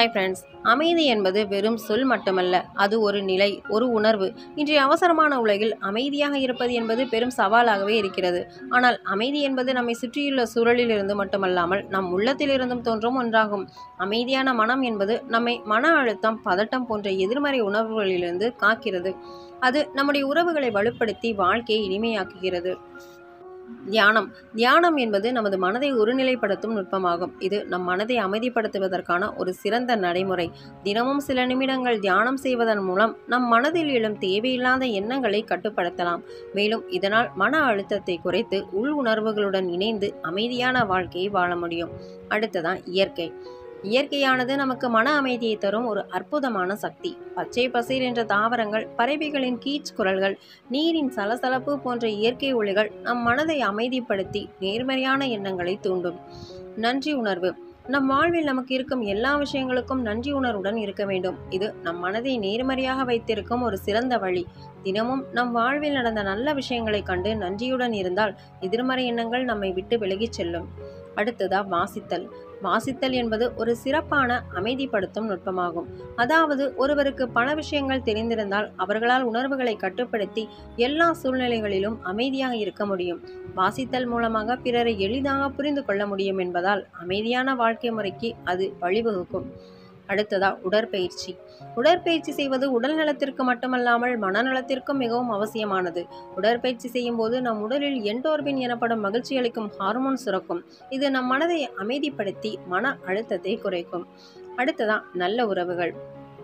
hi friends அமைதி என்பது வெறும் சொல் மட்டுமல்ல அது ஒரு நிலை ஒரு உணர்வு இன்றைய அவசரமான உலகில் அமைதியாக இருப்பது என்பது பெரும் சவாலாகவே இருக்கிறது ஆனால் அமைதி என்பது நம்மை சுற்றியுள்ள சூழலில் இருந்து மட்டுமல்லாமல் நம் உள்ளத்திலிருந்தும் தோன்றும் ஒன்றாகும் அமைதியான மனம் என்பது நம்மை மன அழுத்தம் பதட்டம் போன்ற எதிர்மறை உணர்வுகளிலிருந்து காக்கிறது அது நம்முடைய உறவுகளை வலுப்படுத்தி வாழ்க்கையை இனிமையாக்குகிறது தியானம் தியானம் என்பது நமது மனதை ஒருநிலைப்படுத்தும் நுட்பமாகும் இது நம் மனதை அமைதிப்படுத்துவதற்கான ஒரு சிறந்த நடைமுறை தினமும் சில நிமிடங்கள் தியானம் செய்வதன் மூலம் நம் மனதில் எழும் தேவையில்லாத எண்ணங்களை கட்டுப்படுத்தலாம் மேலும் இதனால் மன அழுத்தத்தை குறைத்து உள் உணர்வுகளுடன் இணைந்து அமைதியான வாழ்க்கையை வாழ முடியும் அடுத்ததான் இயற்கை இயற்கையானது நமக்கு மன அமைதியை தரும் ஒரு அற்புதமான சக்தி பச்சை பசேல் என்ற தாவரங்கள் பறவைகளின் கீச் குரல்கள் நீரின் சலசலப்பு போன்ற இயற்கை ஒளிகள் நம் மனதை அமைதிப்படுத்தி நேர்மறையான எண்ணங்களை தூண்டும் நன்றி உணர்வு நம் வாழ்வில் நமக்கு இருக்கும் எல்லா விஷயங்களுக்கும் நன்றி உணர்வுடன் இருக்க வேண்டும் இது நம் மனதை நேர்மறையாக வைத்திருக்கும் ஒரு சிறந்த வழி தினமும் நம் வாழ்வில் நடந்த நல்ல விஷயங்களைக் கண்டு நன்றியுடன் இருந்தால் எதிர்மறை எண்ணங்கள் நம்மை விட்டு விலகிச் செல்லும் அடுத்ததா வாசித்தல் வாசித்தல் என்பது ஒரு சிறப்பான அமைதிப்படுத்தும் நுட்பமாகும் அதாவது ஒருவருக்கு பல விஷயங்கள் தெரிந்திருந்தால் அவர்களால் உணர்வுகளை கட்டுப்படுத்தி எல்லா சூழ்நிலைகளிலும் அமைதியாக இருக்க முடியும் வாசித்தல் மூலமாக பிறரை எளிதாக புரிந்து கொள்ள முடியும் என்பதால் அமைதியான வாழ்க்கை முறைக்கு அது வழிவகுக்கும் அடுத்ததா உடற்பயிற்சி உடற்பயிற்சி செய்வது உடல் நலத்திற்கு மட்டுமல்லாமல் மனநலத்திற்கும் மிகவும் அவசியமானது உடற்பயிற்சி செய்யும் போது நம் உடலில் என்டோர்பின் எனப்படும் மகிழ்ச்சி அளிக்கும் ஹார்மோன் சுரக்கும் இது நம் மனதை அமைதிப்படுத்தி மன அழுத்தத்தை குறைக்கும் அடுத்ததா நல்ல உறவுகள்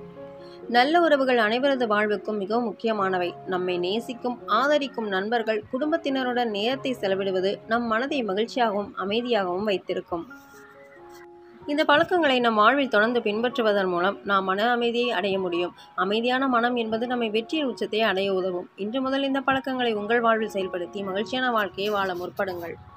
நல்ல உறவுகள் அனைவரது வாழ்வுக்கும் மிகவும் முக்கியமானவை நம்மை நேசிக்கும் ஆதரிக்கும் நண்பர்கள் குடும்பத்தினருடன் நேரத்தை செலவிடுவது நம் மனதை மகிழ்ச்சியாகவும் அமைதியாகவும் வைத்திருக்கும் இந்த பழக்கங்களை நம் வாழ்வில் தொடர்ந்து பின்பற்றுவதன் மூலம் நாம் மன அமைதியை அடைய முடியும் அமைதியான மனம் என்பது நம்மை வெற்றியின் உச்சத்தை அடைய உதவும் இன்று முதல் இந்த பழக்கங்களை உங்கள் வாழ்வில் செயல்படுத்தி மகிழ்ச்சியான வாழ்க்கையை வாழ முற்படுங்கள்